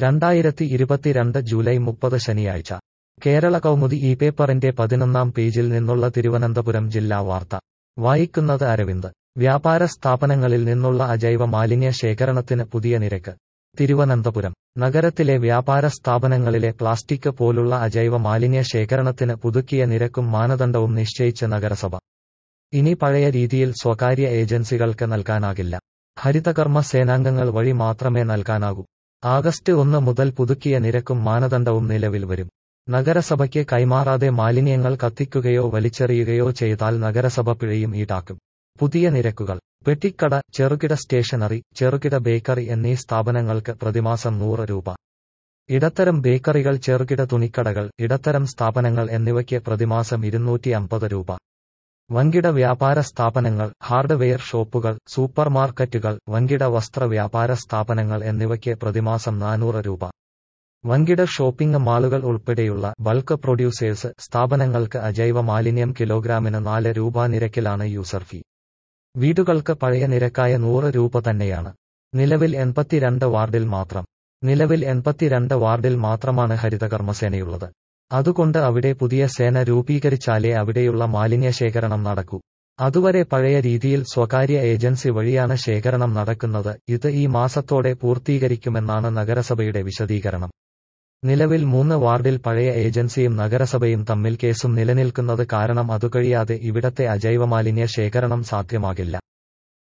രണ്ടായിരത്തി ഇരുപത്തിരണ്ട് ജൂലൈ മുപ്പത് ശനിയാഴ്ച കേരള കൗമുദി ഈ പേപ്പറിന്റെ പതിനൊന്നാം പേജിൽ നിന്നുള്ള തിരുവനന്തപുരം ജില്ലാ വാർത്ത വായിക്കുന്നത് അരവിന്ദ് വ്യാപാര സ്ഥാപനങ്ങളിൽ നിന്നുള്ള അജൈവ മാലിന്യ ശേഖരണത്തിന് പുതിയ നിരക്ക് തിരുവനന്തപുരം നഗരത്തിലെ വ്യാപാര സ്ഥാപനങ്ങളിലെ പ്ലാസ്റ്റിക് പോലുള്ള അജൈവ മാലിന്യ ശേഖരണത്തിന് പുതുക്കിയ നിരക്കും മാനദണ്ഡവും നിശ്ചയിച്ച് നഗരസഭ ഇനി പഴയ രീതിയിൽ സ്വകാര്യ ഏജൻസികൾക്ക് നൽകാനാകില്ല ഹരിതകർമ്മ സേനാംഗങ്ങൾ വഴി മാത്രമേ നൽകാനാകൂ ആഗസ്റ്റ് ഒന്ന് മുതൽ പുതുക്കിയ നിരക്കും മാനദണ്ഡവും നിലവിൽ വരും നഗരസഭയ്ക്ക് കൈമാറാതെ മാലിന്യങ്ങൾ കത്തിക്കുകയോ വലിച്ചെറിയുകയോ ചെയ്താൽ നഗരസഭ പിഴയും ഈടാക്കും പുതിയ നിരക്കുകൾ പെട്ടിക്കട ചെറുകിട സ്റ്റേഷനറി ചെറുകിട ബേക്കറി എന്നീ സ്ഥാപനങ്ങൾക്ക് പ്രതിമാസം നൂറ് രൂപ ഇടത്തരം ബേക്കറികൾ ചെറുകിട തുണിക്കടകൾ ഇടത്തരം സ്ഥാപനങ്ങൾ എന്നിവയ്ക്ക് പ്രതിമാസം ഇരുന്നൂറ്റി അമ്പത് രൂപ വൻകിട വ്യാപാര സ്ഥാപനങ്ങൾ ഹാർഡ്വെയർ ഷോപ്പുകൾ സൂപ്പർ മാർക്കറ്റുകൾ വൻകിട വസ്ത്ര വ്യാപാര സ്ഥാപനങ്ങൾ എന്നിവയ്ക്ക് പ്രതിമാസം നാനൂറ് രൂപ വൻകിട ഷോപ്പിംഗ് മാളുകൾ ഉൾപ്പെടെയുള്ള ബൾക്ക് പ്രൊഡ്യൂസേഴ്സ് സ്ഥാപനങ്ങൾക്ക് അജൈവ മാലിന്യം കിലോഗ്രാമിന് നാല് രൂപ നിരക്കിലാണ് യൂസർ ഫീ വീടുകൾക്ക് പഴയ നിരക്കായ നൂറ് രൂപ തന്നെയാണ് നിലവിൽ എൺപത്തിരണ്ട് വാർഡിൽ മാത്രം നിലവിൽ എൺപത്തിരണ്ട് വാർഡിൽ മാത്രമാണ് ഹരിതകർമ്മസേനയുള്ളത് അതുകൊണ്ട് അവിടെ പുതിയ സേന രൂപീകരിച്ചാലേ അവിടെയുള്ള മാലിന്യ ശേഖരണം നടക്കൂ അതുവരെ പഴയ രീതിയിൽ സ്വകാര്യ ഏജൻസി വഴിയാണ് ശേഖരണം നടക്കുന്നത് ഇത് ഈ മാസത്തോടെ പൂർത്തീകരിക്കുമെന്നാണ് നഗരസഭയുടെ വിശദീകരണം നിലവിൽ മൂന്ന് വാർഡിൽ പഴയ ഏജൻസിയും നഗരസഭയും തമ്മിൽ കേസും നിലനിൽക്കുന്നത് കാരണം അതുകഴിയാതെ ഇവിടത്തെ അജൈവ മാലിന്യ ശേഖരണം സാധ്യമാകില്ല